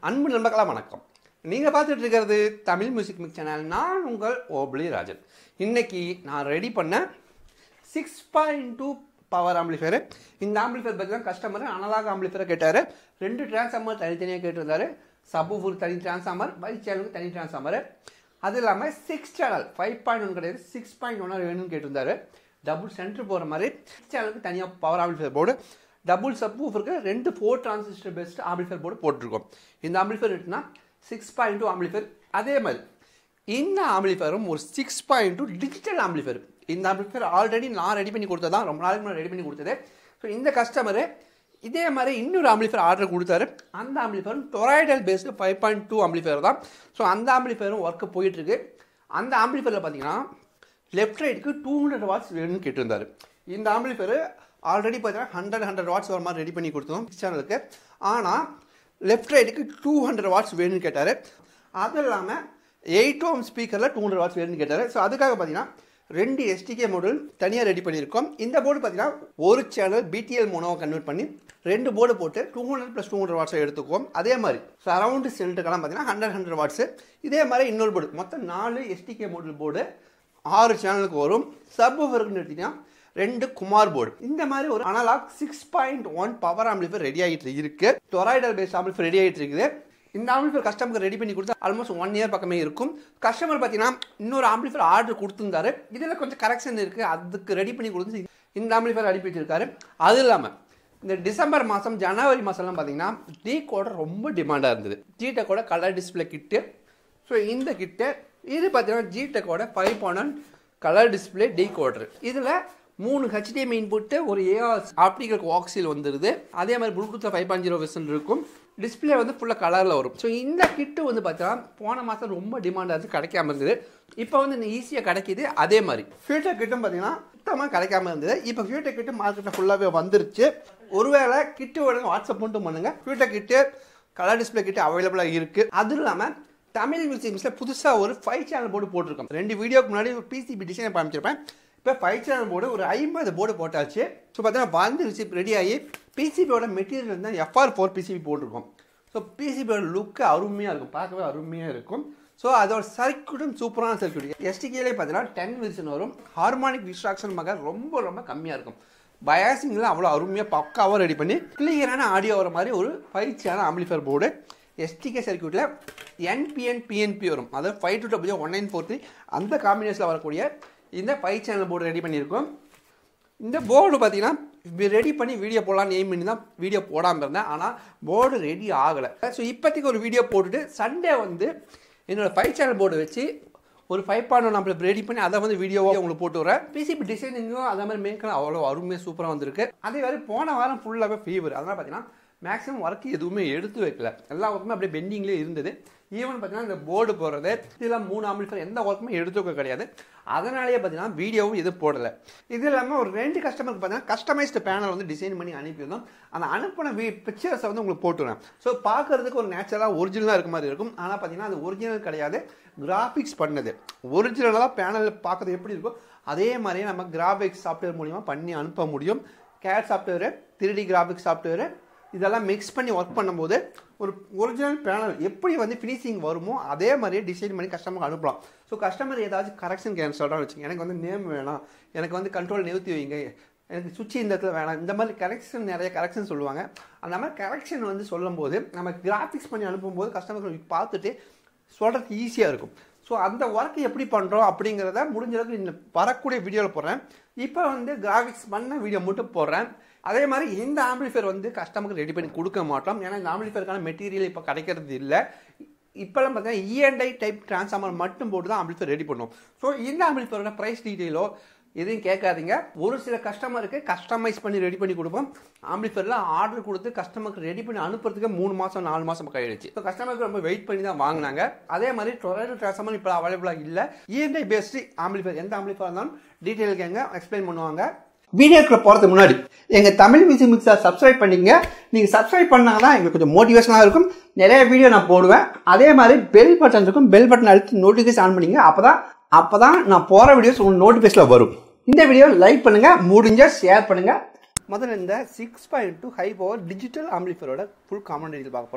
அன்பு நண்பர்களா வணக்கம் நீங்கள் பார்த்துட்டு இருக்கிறது தமிழ் மியூசிக் மிக் சேனல் நான் உங்கள் ஓப்ளி ராஜன் இன்னைக்கு நான் ரெடி பண்ண six point two power amplifier இந்த ஆம்பிளிஃபயர் பற்றி தான் கஸ்டமர் அனலாக் ஆம்பிளிஃபயரை கேட்டார் ரெண்டு டிரான்ஸ்ஃபார்மர் தனித்தனியாக கேட்டிருந்தாரு சப்வூஃபர் தனி டிரான்ஸ்ஃபார்மர் பை சேனலுக்கு தனி டிரான்ஸ்ஃபார்மர் அது இல்லாமல் six channel five point one கிடையாது சிக்ஸ் பாயிண்ட் ஒன்னாக வேணும்னு கேட்டிருந்தாரு டபுள் சென்டர் போகிற மாதிரி சிக்ஸ் சேனலுக்கு தனியாக பவர் ஆம்பிளிஃபயர் போர்டு டபுள் சப்வூஃபருக்கு ரெண்டு four transistor best amplifier board போட்டிருக்கோம் இந்த ஆம்பிளிஃபயர் எடுத்துனா சிக்ஸ் பாயிண்ட் டூ ஆம்பிளிஃபயர் அதே மாதிரி இந்த ஆம்பிளிஃபயரும் ஒரு six point two digital amplifier இந்த ஆம்பிளிஃபயர் ஆல்ரெடி நான் ரெடி பண்ணி கொடுத்தது தான் ரொம்ப நாளைக்கு முன்னாடி ரெடி பண்ணி கொடுத்தது ஸோ இந்த கஸ்டமரு இதே மாதிரி இன்னொரு ஆம்பிளிஃபயர் ஆர்டர் கொடுத்தாரு அந்த ஆம்பிளிஃபயரும் toroidal based five point two amplifier தான் ஸோ அந்த ஆம்பிளிஃபயரும் ஒர்க்கு போயிட்டுருக்கு அந்த ஆம்பிளிஃபயரில் பார்த்தீங்கன்னா லெஃப்ட் ரைட்டுக்கு டூ ஹண்ட்ரட் வாட்ஸ் வேணும்னு கேட்டிருந்தாரு இந்த ஆம்பிளிஃபயர் ஆல்ரெடி பார்த்தீங்கன்னா ஹண்ட்ரட் ஹண்ட்ரட் வாட்ஸ் வர மாதிரி ரெடி பண்ணி கொடுத்தோம் சேனலுக்கு ஆனால் லெஃப்ட் ரைட்டுக்கு டூ ஹண்ட்ரட் வாட்ஸ் வேணும்னு கேட்டார் அது இல்லாமல் எயிட் ஓம் ஸ்பீக்கரில் டூ ஹண்ட்ரட் வாட்ஸ் வேணும்னு கேட்டார் ஸோ அதுக்காக பார்த்தீங்கன்னா ரெண்டு எஸ்டிகே மாடல் தனியாக ரெடி பண்ணியிருக்கோம் இந்த போர்டு பார்த்தீங்கன்னா ஒரு சேனல் பிடிஎல் மோனோவை கன்வெர்ட் பண்ணி ரெண்டு போர்டு போட்டு two hundred plus two hundred வாட்ஸை எடுத்துக்குவோம் அதே மாதிரி சரௌண்டு செல்ட்டுக்கெல்லாம் பார்த்தீங்கன்னா ஹண்ட்ரட் ஹண்ட்ரட் வாட்ஸு இதே மாதிரி இன்னொரு போர்டு மொத்தம் நாலு எஸ்டிகே மாடல் போர்டு ஆறு சேனலுக்கு வரும் சப் ஓவருக்குன்னு எடுத்தீங்கன்னா ரெண்டு குமார் போர்டு இந்த மாதிரி ஒரு analog six point one power amplifier ready ஆகிட்டு இருக்கு டொராய்டல் பேஸ் ஆம்பிளிஃபர் ரெடி ஆகிட்டு இருக்குது இந்த ஆம்பிளிஃபர் கஸ்டமருக்கு ரெடி பண்ணி கொடுத்தா ஆல்மோஸ்ட் ஒன் இயர் பக்கமே இருக்கும் கஸ்டமர் பார்த்தீங்கன்னா இன்னொரு ஆம்பிளிஃபர் ஆர்டர் கொடுத்துருந்தாரு இதில் கொஞ்சம் கரெக்ஷன் இருக்குது அதுக்கு ரெடி பண்ணி கொடுத்து இந்த ஆம்பிளிஃபர் அனுப்பி வச்சிருக்காரு அது இல்லாமல் இந்த டிசம்பர் மாதம் ஜனவரி மாதம்லாம் பார்த்தீங்கன்னா டீ கோட ரொம்ப டிமாண்டாக இருந்தது ஜிடெக்கோட கலர் டிஸ்பிளே கிட்டு ஸோ இந்த கிட்டு இது பார்த்தீங்கன்னா ஜிடெக்கோட five point colour display decoder இதில் மூணு ஹெச்டிஎம் இன்புட்டு ஒரு ஏஆர் ஆப்டிகல் வாக்ஸில் வந்துடுது அதே மாதிரி ப்ளூடூத்தில் ஃபைவ் பாயிண்ட் ஜீரோ வெர்ஷன் இருக்கும் டிஸ்பிளே வந்து ஃபுல்லாக கலரில் வரும் ஸோ இந்த கிட்டு வந்து பார்த்தீங்கன்னா போன மாதம் ரொம்ப டிமாண்டாக இருந்து கிடைக்காம இருந்தது இப்போ வந்து இந்த ஈஸியாக கிடைக்கிது அதே மாதிரி ஃபியூட்டர் கிட்டும் பார்த்தீங்கன்னா சுத்தமாக கிடைக்காம இருந்தது இப்போ ஃபியூட்டர் கிட்டு மார்க்கெட்டில் ஃபுல்லாகவே வந்துருச்சு ஒருவேளை கிட்டு உடனே வாட்ஸ்அப் மட்டும் பண்ணுங்கள் future kit colour display kit அவைலபிளாக இருக்குது அது இல்லாமல் தமிழ் மியூசிக்ஸில் புதுசாக ஒரு ஃபைவ் சேனல் போர்டு போட்டிருக்கோம் ரெண்டு வீடியோக்கு முன்னாடி ஒரு பிசிபி டிசைன் காமிச்சிருப்பேன் இப்போ ஃபைவ் சேனல் போர்டு ஒரு ஐம்பது போர்டு போட்டாச்சு ஸோ பார்த்தீங்கன்னா வந்துருச்சு ரெடி ஆகி பிசிபியோட மெட்டீரியல் வந்து எஃப்ஆர் ஃபோர் பிசிபி போட்டிருக்கோம் ஸோ பிசிபியோட லுக்கு அருமையாக இருக்கும் பார்க்கவே அருமையாக இருக்கும் ஸோ அதோட சர்க்கியூட்டும் சூப்பரான சர்க்கியூட் எஸ்டிகேலே பார்த்தீங்கன்னா டென் விர்ஷன் வரும் ஹார்மானிக் டிஸ்ட்ராக்ஷன் மக ரொம்ப ரொம்ப கம்மியாக இருக்கும் பயாசிங்கில் அவ்வளோ அருமையாக பக்காவாக ரெடி பண்ணி கிளியரான ஆடியோ வர மாதிரி ஒரு five channel amplifier board STK சர்க்கியூட்டில் என்பிஎன் பிஎன்பி வரும் அதாவது five two W one nine four three அந்த காம்பினேஷனில் வரக்கூடிய இந்த ஃபைவ் சேனல் போர்டு ரெடி பண்ணியிருக்கோம் இந்த போர்டு பார்த்தீங்கன்னா ரெடி பண்ணி வீடியோ போடலாம்னு எய்ம் பண்ணி தான் வீடியோ போடாமல் இருந்தேன் ஆனால் போர்டு ரெடி ஆகலை ஸோ இப்போதைக்கு ஒரு வீடியோ போட்டுட்டு சண்டே வந்து என்னோடய ஃபைவ் சேனல் போர்டு வச்சு ஒரு ஃபைவ் பாயிண்ட் ஒன் நம்மளுக்கு ரெடி பண்ணி அதை வந்து வீடியோவாக உங்களுக்கு போட்டு வரேன் பிசிபி டிசைனிங்கும் அதே மாதிரி மேக்கெல்லாம் அவ்வளோ அருமையாக சூப்பராக வந்திருக்கு அதே மாதிரி போன வாரம் ஃபுல்லாகவே ஃபீவர் அதனால் பார்த்தீங்கன்னா மேக்ஸிமம் ஒர்க் எதுவுமே எடுத்து வைக்கல எல்லா ஒர்க்குமே அப்படியே பெண்டிங்லேயே இருந்தது ஈவன் பார்த்தீங்கன்னா இந்த போர்டு போடுறது இதெல்லாம் மூணு ஆம்பிளிஃபர் எந்த ஒர்க்குமே எடுத்து வைக்க கிடையாது அதனாலேயே பார்த்தீங்கன்னா வீடியோவும் எதுவும் போடலை இது இல்லாமல் ஒரு ரெண்டு கஸ்டமருக்கு பார்த்தீங்கன்னா கஸ்டமைஸ்டு பேனல் வந்து டிசைன் பண்ணி அனுப்பியிருந்தோம் அந்த அனுப்பின வீ பிக்சர்ஸை வந்து உங்களுக்கு போட்டுருவேன் ஸோ பார்க்கறதுக்கு ஒரு நேச்சுரலாக ஒரிஜினலாக இருக்க மாதிரி இருக்கும் ஆனால் பார்த்தீங்கன்னா அது ஒரிஜினல் கிடையாது கிராஃபிக்ஸ் பண்ணது ஒரிஜினலாக பேனல் பார்க்கறது எப்படி இருக்கோ அதே மாதிரியே நம்ம கிராஃபிக்ஸ் சாஃப்ட்வேர் மூலிமா பண்ணி அனுப்ப முடியும் CAD software three graphics software இதெல்லாம் மிக்ஸ் பண்ணி ஒர்க் பண்ணும்போது ஒரு ஒரிஜினல் பேனல் எப்படி வந்து ஃபினிஷிங் வருமோ அதே மாதிரியே டிசைன் பண்ணி கஸ்டமருக்கு அனுப்பலாம் ஸோ கஸ்டமர் ஏதாச்சும் கரெக்ஷன் கேன் சொல்கிறான்னு வச்சுங்க எனக்கு வந்து நேம் வேணாம் எனக்கு வந்து கண்ட்ரோல் நிறுத்தி வைங்க எனக்கு சுவிட்ச் இந்த இடத்துல வேணாம் இந்த மாதிரி கரெக்ஷன் நிறைய கரெக்ஷன் சொல்லுவாங்க அந்த மாதிரி கரெக்ஷன் வந்து சொல்லும்போது நம்ம கிராஃபிக்ஸ் பண்ணி அனுப்பும்போது கஸ்டமர் பார்த்துட்டு சொல்கிறது ஈஸியாக இருக்கும் ஸோ அந்த ஒர்க் எப்படி பண்ணுறோம் அப்படிங்கிறத முடிஞ்ச அளவுக்கு இந்த வரக்கூடிய வீடியோவில் போடுறேன் இப்போ வந்து கிராஃபிக்ஸ் பண்ண வீடியோ மட்டும் போடுறேன் அதே மாதிரி இந்த ஆம்பிளிஃபயர் வந்து கஸ்டமருக்கு ரெடி பண்ணி கொடுக்க மாட்டோம் ஏன்னா இந்த ஆம்பிளிஃபயருக்கான மெட்டீரியல் இப்போ கிடைக்கிறது இல்லை இப்போல்லாம் பார்த்தீங்கன்னா இஎன்ஐ டைப் டிரான்ஸ்ஃபார்மர் மட்டும் போட்டு தான் ஆம்பிளிஃபயர் ரெடி பண்ணுவோம் ஸோ இந்த ஆம்பிளிஃபயரோட ப்ரைஸ் டீட்டெயிலோ எதையும் கேட்காதீங்க ஒரு சில கஸ்டமருக்கு கஸ்டமைஸ் பண்ணி ரெடி பண்ணி கொடுப்போம் ஆம்பிளிஃபயரில் ஆர்டர் கொடுத்து கஸ்டமருக்கு ரெடி பண்ணி அனுப்புறதுக்கு மூணு மாதம் நாலு மாதம் கையிடுச்சு ஸோ கஸ்டமருக்கு ரொம்ப வெயிட் பண்ணி தான் வாங்கினாங்க அதே மாதிரி டொரேட்டோ டிரான்ஸ்ஃபார்மர் இப்போ அவைலபிளாக இல்லை இஎன்ஐ பேஸ்டு ஆம்பிளிஃபயர் எந்த ஆம்பிளிஃபயர் இருந்தாலும் டீட்டெயில் கேங்க எக்ஸ்பிளைன் பண்ணுவாங்க வீடியோக்குள்ள போகிறதுக்கு முன்னாடி எங்கள் தமிழ் மியூசிக் மிக்ஸை சப்ஸ்கிரைப் பண்ணிங்க நீங்கள் சப்ஸ்கிரைப் பண்ணாங்கன்னா எங்களுக்கு கொஞ்சம் மோட்டிவேஷனாக இருக்கும் நிறைய வீடியோ நான் போடுவேன் அதே மாதிரி பெல் பட்டன் இருக்கும் பெல் பட்டன் அழுத்தி நோட்டிஃபிகேஷன் ஆன் பண்ணிங்க அப்போ தான் அப்போ தான் நான் போகிற வீடியோஸ் உங்களுக்கு நோட்டிஃபிகேஷனில் வரும் இந்த வீடியோ லைக் பண்ணுங்கள் முடிஞ்சால் ஷேர் பண்ணுங்கள் முதல்ல இந்த six point two high power digital ஆம்பிளிஃபரோட ஃபுல் காமன் டீட்டெயில் பார்க்க போகிறோம்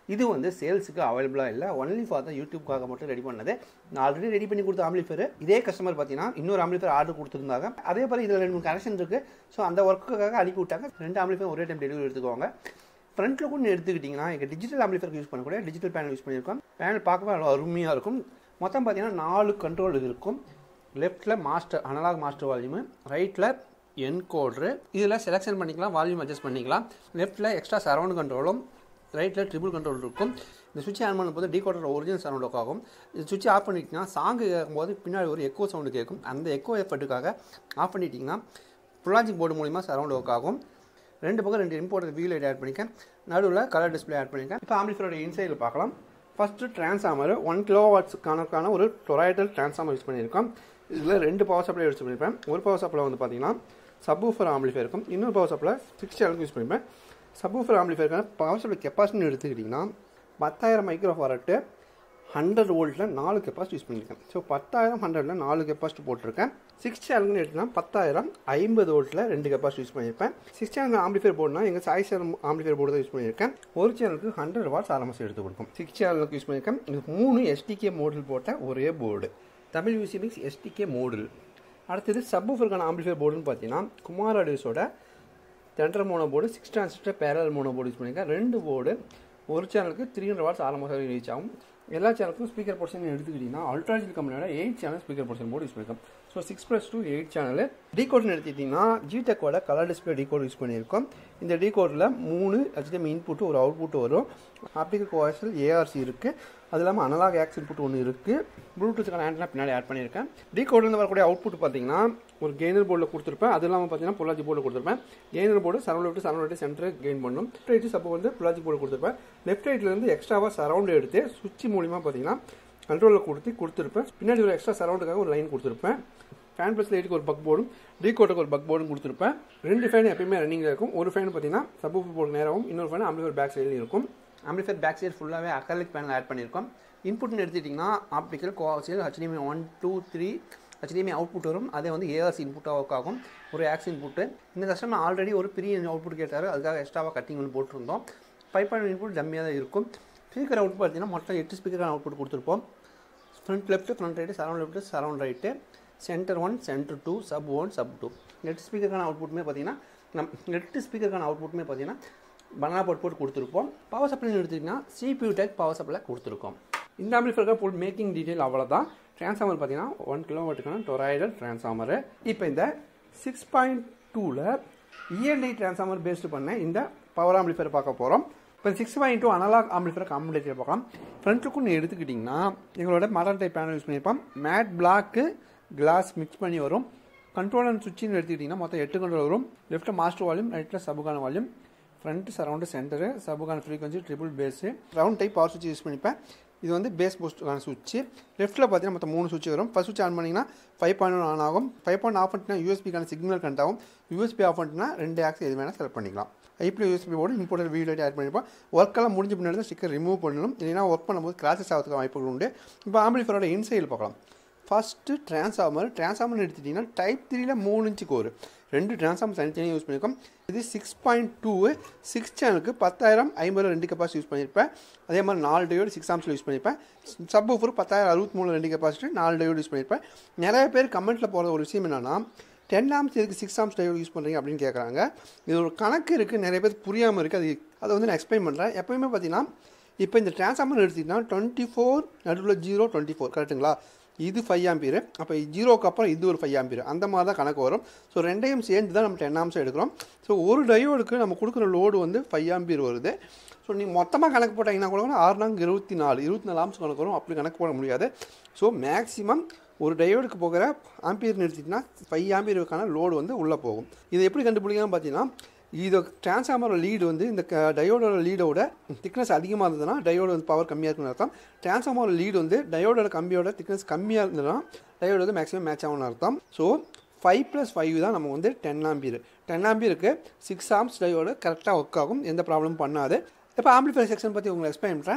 இது வந்து சேல்ஸுக்கு அவைலபிளாக இல்லை ஒன்லி ஃபார் தான் யூடியூப்காக மட்டும் ரெடி பண்ணது நான் ஆல்ரெடி ரெடி பண்ணி கொடுத்த ஆம்பிளிஃபர் இதே கஸ்டமர் பார்த்தீங்கன்னா இன்னொரு ஆம்பிளிஃபர் ஆர்டர் கொடுத்துருந்தாங்க அதே மாதிரி இதில் ரெண்டு மூணு கனெக்ஷன் இருக்குது ஸோ அந்த ஒர்க்குக்காக அனுப்பி விட்டாங்க ரெண்டு ஆம்பிளிஃபர் ஒரே டைம் டெலிவரி எடுத்துக்குவாங்க ஃப்ரண்ட்டில் கூட எடுத்துக்கிட்டிங்கன்னா எங்கள் டிஜிட்டல் ஆம்பிளிஃபர் யூஸ் பண்ணக்கூடிய டிஜிட்டல் பேனல் யூஸ் பண்ணியிருக்கோம் பேனல் பார்க்கவே அவ்வளோ அருமையாக இருக்கும் மொத்தம் பார்த்தீங்கன்னா நாலு கண்ட்ரோல் இருக்கும் லெஃப்ட்டில் மாஸ்டர் அனலாக் மாஸ்டர் வால்யூமு ரைட்டில் என்கோட்ரு இதில் செலெக்ஷன் பண்ணிக்கலாம் வால்யூம் அட்ஜஸ்ட் பண்ணிக்கலாம் லெஃப்ட்டில் எக்ஸ்ட்ரா சரவுண்ட் கண்ட்ரோலும் ரைட்டில் ட்ரிபிள் கண்ட்ரோல் இருக்கும் இந்த சுவிட்ச் ஆன் பண்ணும்போது டீகோடர் ஒரிஜினல் சவுண்ட் ஒர்க் ஆகும் இந்த சுவிட்ச் ஆஃப் பண்ணிட்டீங்கன்னா சாங்கு கேட்கும்போது பின்னாடி ஒரு எக்கோ சவுண்டு கேட்கும் அந்த எக்கோ எஃபர்ட்டுக்காக ஆஃப் பண்ணிட்டீங்கன்னா புல்லாஜிக் போர்டு மூலிமா சரவுண்ட் ஒர்க் ஆகும் ரெண்டு பக்கம் ரெண்டு இம்போர்ட் வீல் லைட் ஆட் பண்ணிக்கேன் நடுவில் கலர் டிஸ்பிளே ஆட் பண்ணிக்கேன் இப்போ ஆம்பிளிஃபரோட இன்சைடில் பார்க்கலாம் first transformer one kilo watts கணக்கான ஒரு டொராய்டல் டிரான்ஸ்ஃபார்மர் யூஸ் பண்ணியிருக்கோம் இதில் ரெண்டு பவர் சப்ளை யூஸ் பண்ணியிருப்பேன் ஒரு பவர் சப்ளை வந்து பார்த்தீங்கன்னா சப்வூஃபர் ஆம்பிளிஃபை இருக்கும் இன்னொரு பவர் சப்ளை சிக்ஸ் சேனலுக்கு யூஸ் பண்ணியிருப்பேன் சப்வூஃபர் ஆம்பிளிஃபைக்கான பவர் சப்ளை கெப்பாசிட்டி எடுத்துக்கிட்டிங்கன்னா பத்தாயிரம் மைக்ரோ ஃபாரட்டு ஹண்ட்ரட் வோல்ட்டில் நாலு கெப்பாசிட்டி யூஸ் பண்ணியிருக்கேன் ஸோ பத்தாயிரம் ஹண்ட்ரடில் நாலு கெப்பாசிட்டி போட்டிருக்கேன் சிக்ஸ் சேனல்னு எடுத்துனா பத்தாயிரம் ஐம்பது வோல்ட்டில் ரெண்டு கெப்பாசிட்டி யூஸ் பண்ணியிருப்பேன் சிக்ஸ் சேனல் ஆம்பிளிஃபைர் போர்டுனா எங்கள் சாய் சேனல் ஆம்பிளிஃபைர் போர்டு தான் யூஸ் பண்ணியிருக்கேன் ஒரு சேனலுக்கு ஹண்ட்ரட் வாட்ஸ் ஆரம்பிச்சு எடுத்து கொடுக்கும் சிக்ஸ் சேனலுக்கு யூஸ் பண்ணியிருக்கேன் இது மூணு எஸ்டிகே மோடில் போட்ட ஒரே போர்டு தமிழ் மியூசிமிக்ஸ் எஸ்டிகே மோடில் அடுத்தது சப்வூஃபருக்கான ஆம்பிளிஃபைர் போர்டுன்னு பார்த்தீங்கன்னா குமார் ஆடியோஸோட centre mono board six transistor parallel mono board use பண்ணியிருக்கேன் ரெண்டு போர்டு ஒரு சேனலுக்கு த்ரீ ஹண்ட்ரட் வாட்ஸ் ஆரம்ப ரீச் ஆகும் எல்லா சேனலுக்கும் ஸ்பீக்கர் போர்ஷன் எடுத்துக்கிட்டிங்கன்னா அல்ட்ராஜில் கம்பெனியோட eight channel speaker portion board use பண்ணியிருக்கோம் so six plus two eight channel டிகோட்னு எடுத்துக்கிட்டிங்கன்னா ஜிடெக்கோட கலர் டிஸ்பிளே டிகோட் யூஸ் பண்ணியிருக்கோம் இந்த டிகோடில் மூணு ஹெச்டிஎம் இன்புட் ஒரு அவுட்புட் வரும் ஆப்டிகல் கோஆர்சல் ஏஆர்சி இருக்குது அது இல்லாமல் அனலாக் ஆக்ஸ் இன்புட் ஒன்று இருக்குது ப்ளூடூத்துக்கான ஆண்டனா பின்னாடி ஆட் பண்ணியிருக்கேன் டிகோட்லேருந்து வரக்கூடிய அவுட்புட் பார்த்தீங்கன்னா ஒரு கெய்னர் போர்டில் கொடுத்துருப்பேன் அது இல்லாமல் பார்த்தீங்கன்னா பொள்ளாச்சி போர்டு கொடுத்துருப்பேன் கெய்னர் போர்டு சரௌண்ட் விட்டு சரௌண்ட் விட்டு சென்டர் கெயின் பண்ணும் லெஃப்ட் ரைட்டு சப்போ வந்து பொள்ளாச்சி போர்டு கொடுத்துருப்பேன் லெஃப்ட் ரைட்லேருந்து எக்ஸ்ட்ராவாக சரௌண்ட் எடுத்து சுவிட்ச் மூலிமா பார்த்தீங்கன்னா கண்ட்ரோலில் கொடுத்து கொடுத்துருப்பேன் பின்னாடி ஒரு எக்ஸ்ட்ரா சரௌண்டுக்காக ஒரு லைன் கொடுத்துருப்பேன் ஃபேன் ப்ளஸ் லைட்டுக்கு ஒரு பக் போர்டும் டீகோட்டுக்கு ஒரு பக் போர்டும் கொடுத்துருப்பேன் ரெண்டு ஃபேன் எப்பயுமே ரன்னிங்கில் இருக்கும் ஒரு ஃபேன் பார்த்தீங்கன்னா சப்பு போர்டு நேராகவும் இன்னொரு ஃபேன் ஆம்பிளிஃபர் பேக் சைடில் இருக்கும் ஆம்பிளிஃபர் பேக் சைடு ஃபுல்லாகவே அக்கலிக் பேனல் ஆட் பண்ணியிருக்கோம் இன்புட்னு எடுத்துட்டிங்கன்னா optical coaxial HDMI one two three HDMI output வரும் அதே வந்து ஏஆர்சி இன்புட்டாக ஒர்க் ஆகும் ஒரு ஆக்ஸ் இன்புட்டு இந்த கஸ்டமர் ஆல்ரெடி ஒரு பெரிய அவுட்புட் கேட்டார் அதுக்காக எக்ஸ்ட்ராவாக கட்டிங் ஒன்று போட்டிருந்தோம் ஃபைவ் பாயிண்ட் இன்புட் கம்மியாக தான் இருக்கும் ஸ்பீக்கர் அவுட்புட் பார்த்தீங்கன்னா மொத்தம் எட்டு ஸ்பீக்கர் அவுட்புட் கொடுத்துருப்போம் front left front right surround left surround right centre one centre two sub one sub two net ஸ்பீக்கருக்கான அவுட்புட்டுமே பார்த்தீங்கன்னா நம் நெட் ஸ்பீக்கருக்கான அவுட்புட்டுமே பார்த்தீங்கன்னா பனானா போட் போட்டு கொடுத்துருப்போம் பவர் சப்ளைன்னு எடுத்திங்கன்னா சிபியூ டெக் பவர் சப்ளை கொடுத்துருக்கோம் இந்த ஆம்பிளிஃபருக்காக போல் மேக்கிங் டீட்டெயில் அவ்வளோதான் ட்ரான்ஸ்ஃபார்மர் பார்த்தீங்கன்னா ஒன் கிலோவாட்டுக்கான டொராய்டல் ட்ரான்ஸ்ஃபார்மரு இப்போ இந்த சிக்ஸ் பாயிண்ட் டூவில் இஎன்ஐ ட்ரான்ஸ்ஃபார்மர் பேஸ்டு பண்ண இந்த பவர் ஆம்பிளிஃபர் பார்க்க போகிறோம் இப்போ six point two analog amplifier காம்படேட்டர் பார்க்கலாம் ஃப்ரண்ட்டுக்கும் எடுத்துக்கிட்டிங்கன்னா எங்களோட மாடல் டைப் பேனல் யூஸ் பண்ணியிருப்போம் மேட் பிளாக்கு கிளாஸ் மிக்ஸ் பண்ணி வரும் கண்ட்ரோல் அண்ட் சுவிட்சின்னு எடுத்துக்கிட்டிங்கன்னா மொத்தம் எட்டு கண்ட்ரோல் வரும் லெஃப்ட்டில் மாஸ்டர் வால்யூம் ரைட்டில் சபுகான வால்யூம் ஃப்ரண்ட் சரௌண்டு சென்டரு சபுகான frequency treble bass round type power சுவிட்ச் யூஸ் பண்ணிப்பேன் இது வந்து பேஸ் போஸ்ட்டுக்கான சுவிட்ச் லெஃப்ட்டில் பார்த்தீங்கன்னா மொத்தம் மூணு சுவிட்ச் வரும் ஃபஸ்ட் சுவிட்ச் ஆன் பண்ணிங்கன்னா ஃபைவ் பாயிண்ட் ஒன் ஆன் ஆகும் ஃபைவ் பாயிண்ட் ஆஃப் பண்ணிட்டுனா யூஎஸ்பிக்கான சிக்னல் கனெக்ட் ஆகும் யூஎஸ்பி ஆஃப் பண்ணிட்டுனா ரெண்டு ஆக்ஸ் எது வேணால் செலக்ட் பண்ணிக்கலாம் ஐபியில் USB board import video add பண்ணியிருப்போம் ஒர்க்கெல்லாம் முடிஞ்ச பின்னாடி தான் ஸ்டிக்கர் ரிமூவ் பண்ணணும் இல்லைனா ஒர்க் பண்ணும்போது கிராசஸ் ஆகிறதுக்கு வாய்ப்புகள் உண்டு இப்போ ஆம்பிளிஃபரோட இன்சைடில் பார்க்கலாம் ஃபஸ்ட்டு ட்ரான்ஸ்ஃபார்மர் ட்ரான்ஸ்ஃபார்மர் எடுத்துட்டிங்கன்னா டைப் த்ரீல மூணு இன்ச்சு கோர் ரெண்டு ட்ரான்ஸ்ஃபார்மர் தனித்தனியாக யூஸ் பண்ணியிருக்கோம் இது சிக்ஸ் பாயிண்ட் டூ சிக்ஸ் சேனலுக்கு பத்தாயிரம் ஐம்பது ரெண்டு கெப்பாசிட்டி யூஸ் பண்ணியிருப்பேன் அதே மாதிரி நாலு டயோடு சிக்ஸ் ஆம்ஸில் யூஸ் பண்ணியிருப்பேன் சப் ஓஃபர் பத்தாயிரம் அறுபத்தி மூணு ரெண்டு கெப்பாசிட்டி நாலு டயோடு யூஸ் பண்ணியிருப்பேன் நிறைய பேர் கமெண்ட்டில் போகிற ஒரு விஷயம் என்னென்னா டென் ஆம்ஸ் எதுக்கு சிக்ஸ் ஆம்ஸ் டயோடு யூஸ் பண்ணுறீங்க அப்படின்னு கேட்குறாங்க இது ஒரு கணக்கு இருக்குது நிறைய பேர் புரியாமல் இருக்குது அது அதை வந்து நான் எக்ஸ்பிளைன் பண்ணுறேன் எப்போயுமே பார்த்தீங்கன்னா இப்போ இந்த ட்ரான்ஸ்ஃபார்மர் எடுத்திங்கன்னா டுவெண்ட்டி ஃபோர் நடுவில் ஜீரோ டுவெண்ட்டி ஃபோர் கரெக்டுங்களா இது ஃபைவ் ஆம்பியர் அப்போ ஜீரோக்கு அப்புறம் இது ஒரு ஃபைவ் ஆம்பியர் அந்த மாதிரி தான் கணக்கு வரும் ஸோ ரெண்டையும் சேர்ந்து தான் நம்ம டென் ஆம்ஸ் எடுக்கிறோம் ஸோ ஒரு டயோடுக்கு நம்ம கொடுக்குற லோடு வந்து ஃபைவ் ஆம்பியர் வருது ஸோ நீங்கள் மொத்தமாக கணக்கு போட்டிங்கன்னா கூட ஆறு நாங்க இருபத்தி நாலு இருபத்தி நாலு ஆம்ஸ் கணக்கு வரும் அப்படி கணக்கு போட முடியாது ஸோ மேக்ஸிமம் ஒரு டயோடுக்கு போகிற ஆம்பியர் நிறுத்திட்டுனா ஃபைவ் ஆம்பியருக்கான லோடு வந்து உள்ளே போகும் இதை எப்படி கண்டுபிடிக்கலாம் பார்த்தீங்கன்னா இது டிரான்ஸ்ஃபார்மரோட லீடு வந்து இந்த டயோடோட லீடோட திக்னஸ் அதிகமாக இருந்ததுன்னா டயோடு வந்து பவர் கம்மியாக இருக்குன்னு அர்த்தம் டிரான்ஸ்ஃபார்மரோட லீடு வந்து டயோடோட கம்பியோட திக்னஸ் கம்மியாக இருந்ததுன்னா டயோடு வந்து மேக்ஸிமம் மேட்ச் ஆகும்னு அர்த்தம் ஸோ ஃபைவ் ப்ளஸ் ஃபைவ் தான் நம்ம வந்து டென் ஆம்பியர் டென் ஆம்பியருக்கு சிக்ஸ் ஆம்ஸ் டயோடு கரெக்டாக ஒர்க் ஆகும் எந்த ப்ராப்ளமும் பண்ணாது இப்போ ஆம்பிளிஃபைர் செக்ஷன் பற்றி உங்களுக்கு எக்ஸ்பிளைன் பண்ணுறேன்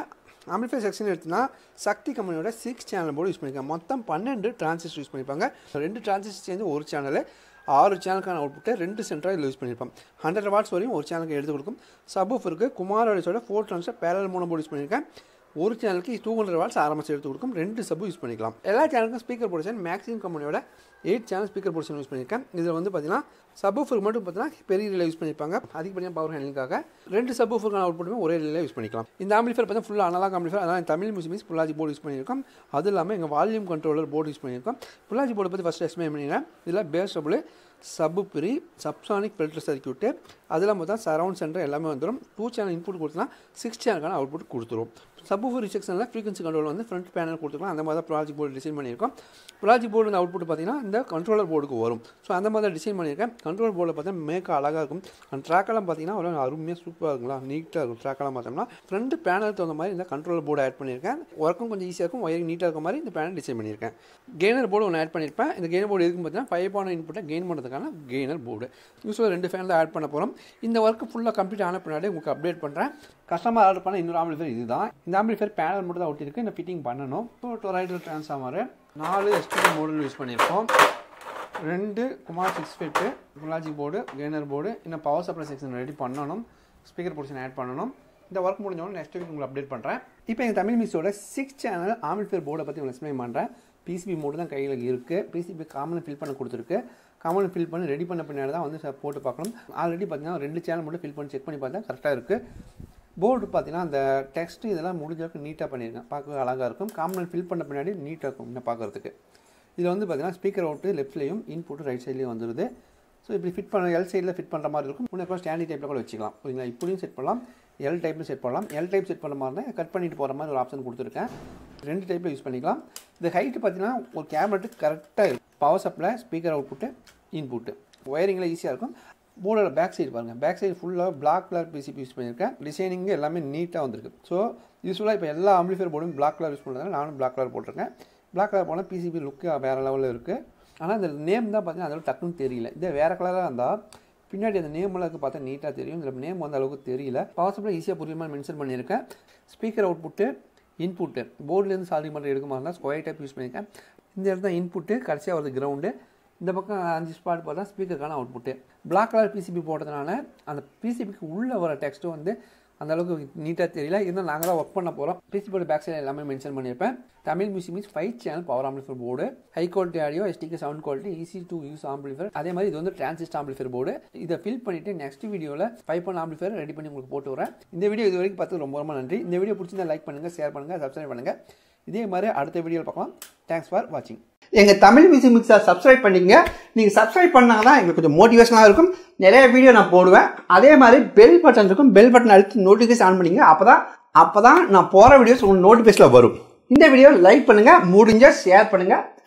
ஆம்பிளிஃபை செக்ஷன் எடுத்துனா சக்தி கம்பெனியோட சிக்ஸ் சேனல் போர்டு யூஸ் பண்ணியிருக்காங்க மொத்தம் பன்னெண்டு டிரான்சிஸ்டர் யூஸ் பண்ணியிருப்பாங்க ரெண்டு டிரான்சிஸ்டர் சேர்ந்து ஒரு சேனல் ஆறு சேனலுக்கான அவுட்புட்டை ரெண்டு சென்டராக இதில் யூஸ் பண்ணியிருப்போம் ஹண்ட்ரட் வாட்ஸ் வரையும் ஒரு சேனலுக்கு எடுத்து கொடுக்கும் சப்வூஃபருக்கு குமார் ஆடிஸோட ஃபோர் ட்ரான்ஸ்டர் பேரல் மூணு போர்டு யூஸ் பண்ணியிருக்கேன் ஒரு சேனலுக்கு டூ ஹண்ட்ரட் வாட்ஸ் ஆரம்பிச்சு எடுத்து கொடுக்கும் ரெண்டு சப்பு யூஸ் பண்ணிக்கலாம் எல்லா சேனலுக்கும் ஸ்பீக்கர் பொசிஷன் மேக்ஸிமம் கம்பெனியோட eight channel speaker position use பண்ணியிருக்கேன் இதில் வந்து பார்த்தீங்கன்னா சப்வூஃபருக்கு மட்டும் பார்த்தீங்கன்னா பெரிய ரிலே யூஸ் பண்ணியிருப்பாங்க அதிகப்படியாக பவர் ஹேண்டிங்காக ரெண்டு சப்வூஃபருக்கான அவுட்புட்டுமே ஒரே ரிலே யூஸ் பண்ணிக்கலாம் இந்த ஆம்பிளிஃபர் பார்த்தா ஃபுல்லாக அனலாக் ஆம்பிளிஃபர் அதனால் தமிழ் மியூசிக் மீன்ஸ் புல்லாஜி போர்டு யூஸ் பண்ணியிருக்கோம் அது இல்லாமல் எங்கள் வால்யூம் கண்ட்ரோலர் போர்டு யூஸ் பண்ணியிருக்கோம் புல்லாஜி போர்டு பற்றி ஃபஸ்ட் எக்ஸ்பிளைன் பண்ணிடுறேன் இதில் பேஸ் டபுள் சப்பு பிரி சப்சானிக் ஃபில்டர் சர்க்கியூட்டு அதெல்லாம் பார்த்தா சரவுண்ட் சென்டர் எல்லாமே வந்துடும் டூ சேனல் இன்புட் கொடுத்தனா சிக்ஸ் சேனலுக்கான அவுட்புட் கொடுத்துரும் சப்வூஃபர் ரிசெக்ஷனில் ஃப்ரீக்வன்சி கண்ட்ரோல் வந்து ஃப்ரண்ட் பேனல் கொடுத்துக்கலாம் அந்த மாதிரி தான் ப்ராஜெக்ட் போர்டு டிசைன் பண்ணியிருக்கோம் ப்ராஜெக்ட் போர்டு அவுட்புட் பார்த்தீங்கன்னா இந்த கண்ட்ரோலர் போர்டுக்கு வரும் ஸோ அந்த மாதிரி தான் டிசைன் பண்ணியிருக்கேன் கண்ட்ரோல் போர்டில் பார்த்தீங்கன்னா மேக்க அழகாக இருக்கும் அந்த ட்ராக்கெல்லாம் பார்த்தீங்கன்னா அவ்வளோ அருமையாக சூப்பராக இருக்குங்களா நீட்டாக இருக்கும் ட்ராக்கெல்லாம் பார்த்தோம்னா ஃப்ரண்ட் பேனல் தகுந்த மாதிரி இந்த கண்ட்ரோல் போர்டு ஆட் பண்ணியிருக்கேன் ஒர்க்கும் கொஞ்சம் ஈஸியாக இருக்கும் ஒயரிங் நீட்டாக இருக்க மாதிரி இந்த பேனல் டிசைன் பண்ணியிருக்கேன் கெய்னர் போர்டு ஒன்று ஆட் பண்ணியிருப்பேன் இந்த கெய்னர் போர்டு எதுக்கு பார்த்தீங்கன்னா ஃபைவ் பாயிண்ட் இன்புட்டை கெயின் பண்ணுறதுக்கான கெய்னர் போர்டு யூஸ்வலாக ரெண்டு ஃபேனில் ஆட் பண்ண போகிறோம் இந்த ஒர்க்கு ஃபுல்லாக கம்ப்ளீட் ஆன பின்னாடி உங்களுக்கு அப்டேட் பண்ணுறேன் கஸ்டமர் ஆர்டர் பண்ண இன்னொரு ஆம்பிளிஃபர் இதுதான் இந்த ஆம்பிளிஃபர் பேனல் மட்டும் தான் ஒட்டியிருக்கு இந்த ஃபிட்டிங் பண்ணணும் ஸோ டொரைடர் ட்ரான்ஸ்ஃபார்மர் நாலு எஸ்டிடி மாடல் யூஸ் பண்ணியிருக்கோம் ரெண்டு குமார் சிக்ஸ் ஃபிட்டு புலாஜி போர்டு கெய்னர் போர்டு இன்னும் பவர் சப்ளை செக்ஷன் ரெடி பண்ணணும் ஸ்பீக்கர் பொசிஷன் ஆட் பண்ணணும் இந்த ஒர்க் முடிஞ்சவொடனே நெக்ஸ்ட் வீக் உங்களுக்கு அப்டேட் பண்ணுறேன் இப்போ எங்கள் தமிழ் மிஸ்ஸோட சிக்ஸ் சேனல் ஆம்பிளிஃபர் போர்டை பற்றி உங்களுக்கு எக்ஸ்பிளைன் பண்ணுறேன் பிசிபி மோடு தான் கையில் இருக்குது பிசிபி காமன் ஃபில் பண்ண கொடுத்துருக்கு காமன் ஃபில் பண்ணி ரெடி பண்ண பின்னாடி தான் வந்து போட்டு பார்க்கணும் ஆல்ரெடி பார்த்தீங்கன்னா ரெண்டு சேனல் மட்டும் ஃபில் பண்ணி செக் பண்ணி பார்த்தா கரெக்டாக இருக்குது போர்டு பார்த்தீங்கன்னா அந்த டெக்ஸ்ட் இதெல்லாம் முடிஞ்ச அளவுக்கு நீட்டாக பண்ணியிருக்கேன் பார்க்க அழகாக இருக்கும் காமன் ஃபில் பண்ண பின்னாடி நீட்டாக இருக்கும் இன்னும் பார்க்குறதுக்கு இதில் வந்து பார்த்தீங்கன்னா ஸ்பீக்கர் அவுட்டு லெஃப்ட்லேயும் இன்புட்டு ரைட் சைட்லேயும் வந்துருது ஸோ இப்படி ஃபிட் பண்ண எல் சைடில் ஃபிட் பண்ணுற மாதிரி இருக்கும் இன்னும் ஸ்டாண்டி டைப்பில் கூட வச்சுக்கலாம் ஓகேங்களா இப்படியும் செட் பண்ணலாம் எல் டைப்பில் செட் பண்ணலாம் எல் டைப் செட் பண்ண மாதிரி கட் பண்ணிட்டு போகிற மாதிரி ஒரு ஆப்ஷன் கொடுத்துருக்கேன் ரெண்டு டைப்பில் யூஸ் பண்ணிக்கலாம் இந்த ஹைட்டு பார்த்தீங்கன்னா ஒரு கேமரட்டு கரெக்டாக இருக்கும் power supply speaker output input ஒயரிங்கில் ஈஸியாக இருக்கும் போர்டோட பேக் சைடு பாருங்கள் பேக் சைடு ஃபுல்லாக பிளாக் கலர் பிசிபி யூஸ் பண்ணியிருக்கேன் டிசைனிங் எல்லாமே நீட்டாக வந்திருக்கு ஸோ யூஸ்ஃபுல்லாக இப்போ எல்லா ஆம்பிளிஃபையர் போர்டும் பிளாக் கலர் யூஸ் பண்ணுறதுனால நானும் பிளாக் கலர் போட்டிருக்கேன் பிளாக் கலர் போனால் பிசிபி லுக்கு வேறு லெவலில் இருக்குது ஆனால் இந்த நேம் தான் பார்த்தீங்கன்னா அதோட டக்குன்னு தெரியல இதே வேறு கலராக இருந்தால் பின்னாடி அந்த நேம் எல்லாம் பார்த்தா நீட்டாக தெரியும் இதில் நேம் வந்த அளவுக்கு தெரியல பவர் சப்ளை ஈஸியாக புரியுற மாதிரி மென்ஷன் பண்ணியிருக்கேன் ஸ்பீக்கர் அவுட்புட்டு இன்புட்டு போர்ட்லேருந்து சால்விங் பண்ணுற எடுக்க மாதிரி இருந்தால் ஸ்கொயர் டைப் யூஸ் பண்ணியிருக்கேன் இந்த இடத்துல இன்புட்டு கடைசியாக வருது கிரவுண்டு இந்த பக்கம் அஞ்சு ஸ்பாட் பார்த்தா ஸ்பீக்கருக்கான அவுட்புட்டு பிளாக் கலர் பிசிபி போட்டதுனால அந்த பிசிபிக்கு உள்ளே வர டெக்ஸ்ட்டும் வந்து அந்த அளவுக்கு நீட்டாக தெரியல இருந்தாலும் நாங்கள் தான் ஒர்க் பண்ண போகிறோம் பிசிபியோட பேக் சைடு எல்லாமே மென்ஷன் பண்ணியிருப்பேன் Tamil music means five channel power amplifier board high quality audio எஸ்டிக்கு sound quality easy to use amplifier அதே மாதிரி இது வந்து டிரான்சிஸ்ட் ஆம்பிளிஃபர் போர்டு இதை ஃபில் பண்ணிட்டு நெக்ஸ்ட் வீடியோவில் ஃபைவ் பாயிண்ட் ஆம்பிளிஃபர் ரெடி பண்ணி உங்களுக்கு போட்டு வரேன் இந்த வீடியோ இது வரைக்கும் பார்த்து ரொம்ப ரொம்ப நன்றி இந்த வீடியோ பிடிச்சிருந்தா லைக் பண்ணுங்கள் ஷேர் பண்ணுங்கள் சப்ஸ்கிரைப் பண்ணுங்கள் இதே மாதிரி அடுத்த வீடியோவில் பார்க்கலாம் தேங்க்ஸ் ஃபார் வாட்சிங் எங்க தமிழ் மியூசிக் மிக்ஸை சப்ஸ்கிரைப் பண்ணிக்கங்க நீங்க சப்ஸ்கிரைப் பண்ணால் தான் எங்களுக்கு கொஞ்சம் மோட்டிவேஷனாக இருக்கும் நிறைய வீடியோ நான் போடுவேன் அதே மாதிரி பெல் பட்டன் இருக்கும் பெல் பட்டன் அழுத்தி நோட்டிஃபிகேஷன் ஆன் பண்ணிங்க அப்பதான் அப்பதான் நான் போற வீடியோஸ் உங்களுக்கு நோட்டிஃபிகேஷன்ல வரும் இந்த வீடியோ லைக் பண்ணுங்க முடிஞ்சா ஷேர் பண்ணுங்க